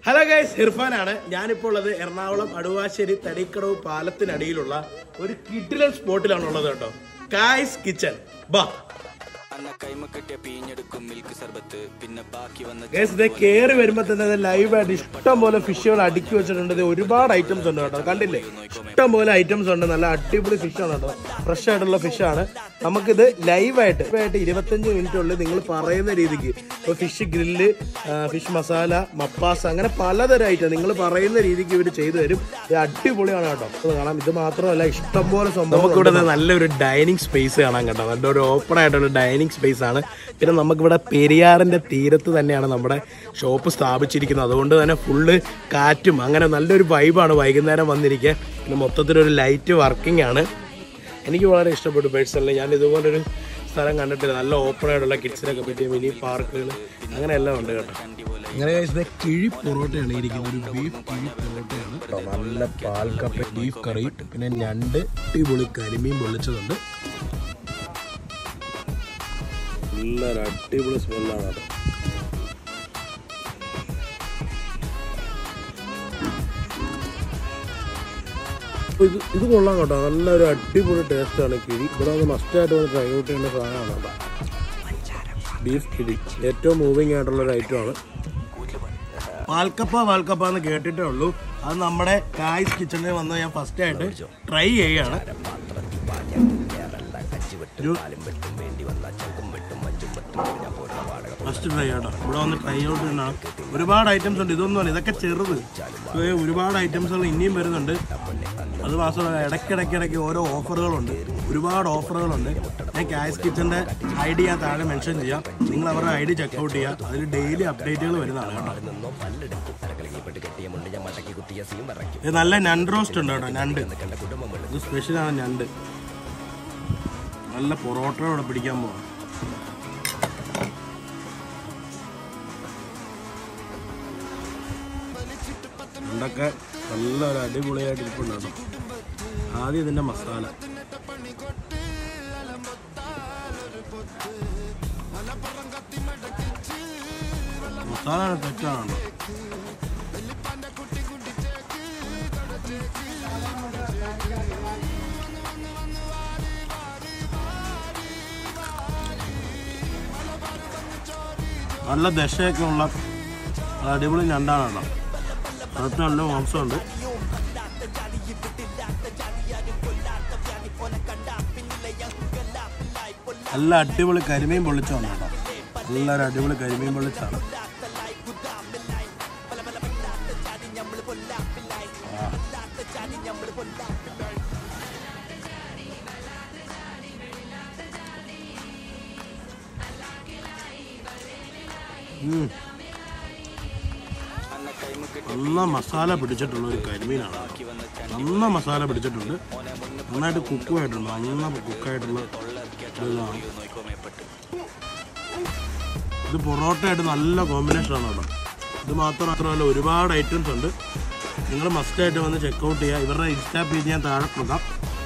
Hello guys ഇർഫാനാണ് ഞാനിപ്പോൾ ഉള്ളത് എറണാകുളം അടുവാശ്ശേരി തടിക്കടവ് പാലത്തിനടിയിലുള്ള ഒരു കിഡിലൻ സ്പോട്ടിലാണ് ഉള്ളത് കേട്ടോ കായ്സ് കിച്ചൺ ബാ അന്ന കൈമ കെട്ടിയ പീഞ്ഞെടുക്കും മിൽക്ക് സർബത്ത് പിന്നെ ബാക്കി വന്ന ഗൈസ് ഇത് കയറി വരുമ്പോൾ തന്നെ ഇത് ലൈവായിട്ട് ഇഷ്ടം പോലെ ഫിഷുകൾ അടുക്കി വെച്ചിട്ടുണ്ട് ഇത് ഒരുപാട് ഐറ്റംസ് ഉണ്ട് കേട്ടോ കണ്ടില്ലേ ഇഷ്ടം പോലെ ഐറ്റംസ് ഉണ്ട് നല്ല അടിപൊളി ഫിഷാണ് കേട്ടോ ഫ്രഷ് ആയിട്ടുള്ള ഫിഷാണ് നമുക്കിത് ലൈവായിട്ട് ആയിട്ട് ഇരുപത്തഞ്ച് മിനിറ്റുള്ളിൽ നിങ്ങൾ പറയുന്ന രീതിക്ക് ഇപ്പോൾ fish grill fish masala mappas അങ്ങനെ പലതരം ഐറ്റം നിങ്ങൾ പറയുന്ന രീതിക്ക് ഇവർ ചെയ്തു തരും ഇത് അടിപൊളിയാണ് കേട്ടോ ഇത് കാണാം ഇത് മാത്രമല്ല ഇഷ്ടം പോലെ സംഭവം നമുക്കിവിടെ നല്ലൊരു ഡൈനിങ് സ്പേസ് കാണാൻ കേട്ടോ നല്ലൊരു ഓപ്പൺ ആയിട്ടുള്ള ഡൈനിങ് സ്പേസ് ആണ് പിന്നെ നമുക്കിവിടെ പെരിയാറിന്റെ തീരത്ത് തന്നെയാണ് നമ്മുടെ ഷോപ്പ് സ്ഥാപിച്ചിരിക്കുന്നത് അതുകൊണ്ട് തന്നെ ഫുള്ള് കാറ്റും അങ്ങനെ നല്ലൊരു വൈബാണ് വൈകുന്നേരം വന്നിരിക്കുക പിന്നെ മൊത്തത്തിലൊരു ലൈറ്റ് വർക്കിംഗ് ആണ് എനിക്ക് വളരെ ഇഷ്ടപ്പെട്ടു പേഴ്സണലി ഞാൻ ഇതുപോലൊരു സ്ഥലം കണ്ടിട്ടില്ല നല്ല ഓപ്പൺ ആയിട്ടുള്ള കിഡ്സിനൊക്കെ പറ്റിയ മിനി പാർക്കുകൾ അങ്ങനെ എല്ലാം ഉണ്ട് കേട്ടോ അങ്ങനെ ഇത് കിഴി പൊറോട്ടയാണ് ഇരിക്കുന്നത് ഒരു ബീഫ് കിഴി പൊറോട്ടയാണ് കേട്ടോ നല്ല പാൽ കപ്പ ബീഫ് കറി പിന്നെ ഞണ്ട് അടിപൊളി കരിമീൻ പൊള്ളിച്ചതുണ്ട് നല്ലൊരു അടിപൊളി സ്മെല്ലാണ് കേട്ടോ ഇത് ഇത് കൊള്ളാം കേട്ടോ നല്ലൊരു അടിപൊളി ടേസ്റ്റാണ് കിഴി ഇവിടെ ഒന്ന് മസ്റ്റായിട്ട് വന്ന് ട്രൈ ഔട്ട് ചെയ്യേണ്ട സാധനമാണ് കേട്ടോ ബീഫ് കിഴി ഏറ്റവും മൂവിങ് ആയിട്ടുള്ള ഒരു ഐറ്റമാണ് പാൽക്കപ്പ പാൽക്കപ്പ എന്ന് കേട്ടിട്ടേ ഉള്ളൂ അത് നമ്മുടെ കായ്സ് കിച്ചണിൽ വന്ന് ഞാൻ ഫസ്റ്റ് ആയിട്ട് ട്രൈ ചെയ്യാണ് ഫസ്റ്റ് ട്രൈ ആട്ടോ ഇവിടെ വന്ന് ട്രൈ ഔട്ട് ചെയ്യണം ഒരുപാട് ഐറ്റംസ് ഉണ്ട് ഇതൊന്നുമല്ല ഇതൊക്കെ ചെറുത് ഇത് ഒരുപാട് ഐറ്റംസുകൾ ഇനിയും വരുന്നുണ്ട് അത് മാത്രമല്ല ഇടയ്ക്കിടയ്ക്ക് ഇടയ്ക്ക് ഓരോ ഓഫറുകളുണ്ട് ഒരുപാട് ഓഫറുകളുണ്ട് ഞാൻ ക്യാഷ് കിച്ചൻ്റെ ഐ ഡി ഞാൻ താഴെ മെൻഷൻ ചെയ്യാം നിങ്ങൾ അവരുടെ ഐ ഡി ചെക്കൗട്ട് ചെയ്യുക അതിൽ ഡെയിലി അപ്ഡേറ്റുകൾ വരുന്നതാണ് കേട്ടോ ഇത് നല്ല നണ്ട് റോസ്റ്റ് ഉണ്ട് കേട്ടോ നണ്ട് ഇത് സ്പെഷ്യലാണ് ഞണ്ട് നല്ല പൊറോട്ടയോടെ പിടിക്കാൻ പോവാം ഞണ്ടൊക്കെ നല്ലൊരു അടിപൊളിയായിട്ട് ഇരിപ്പുണ്ട് കേട്ടോ ആദ്യം ഇതിന്റെ മസാല മസാല തെറ്റാണോ നല്ല ദശയൊക്കെ ഉള്ള അടിപൊളി ഞണ്ടാണ് കേട്ടോ അകത്ത് നല്ല മാംസമുണ്ട് നല്ല അടിപൊളി കരിമീൻ പൊള്ളിച്ചാണ് കേട്ടോ നല്ലൊരു അടിപൊളി കരിമീൻ പൊള്ളിച്ചാണ് ആ. ഉം. അന്ന കൈമ കെട്ടിയ നല്ല മസാല പിടിച്ചിട്ടുള്ള ഒരു കരിമീനാണ് കേട്ടോ. നല്ല മസാല പിടിച്ചിട്ടുണ്ട് നന്നായിട്ട് കുക്കുമായിട്ടുണ്ട് നല്ല കുക്കായിട്ടുള്ള ഇതാണ് നോക്കോമേപ്പെട്ട് ഇത് പൊറോട്ടയായിട്ട് നല്ല കോമ്പിനേഷനാണ് കേട്ടോ ഇത് മാത്രം മാത്രമല്ല ഒരുപാട് ഐറ്റംസ് ഉണ്ട് നിങ്ങൾ മസ്റ്റായിട്ട് വന്ന് ചെക്കൗട്ട് ചെയ്യുക ഇവരുടെ ഇൻസ്റ്റാ പേജ് ഞാൻ താഴെ കൊടുക്കാം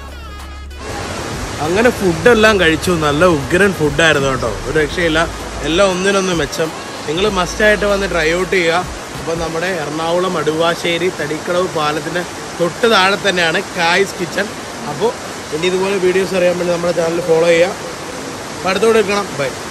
അങ്ങനെ ഫുഡെല്ലാം കഴിച്ചു നല്ല ഉഗ്രൻ ഫുഡായിരുന്നു കേട്ടോ ഒരു രക്ഷയില്ല എല്ലാം ഒന്നിനൊന്ന് മെച്ചം നിങ്ങൾ മസ്റ്റായിട്ട് വന്ന് ട്രൈ ഔട്ട് ചെയ്യുക അപ്പോൾ നമ്മുടെ എറണാകുളം അടുവാശ്ശേരി തടിക്കടവ് പാലത്തിന് തൊട്ട് താഴെ തന്നെയാണ് കായ്സ് കിച്ചൺ അപ്പോൾ ഇനി ഇതുപോലെ വീഡിയോസ് അറിയാൻ വേണ്ടി നമ്മുടെ ചാനൽ ഫോളോ ചെയ്യുക അപ്പോൾ അടുത്തോടെ എടുക്കണം ബൈ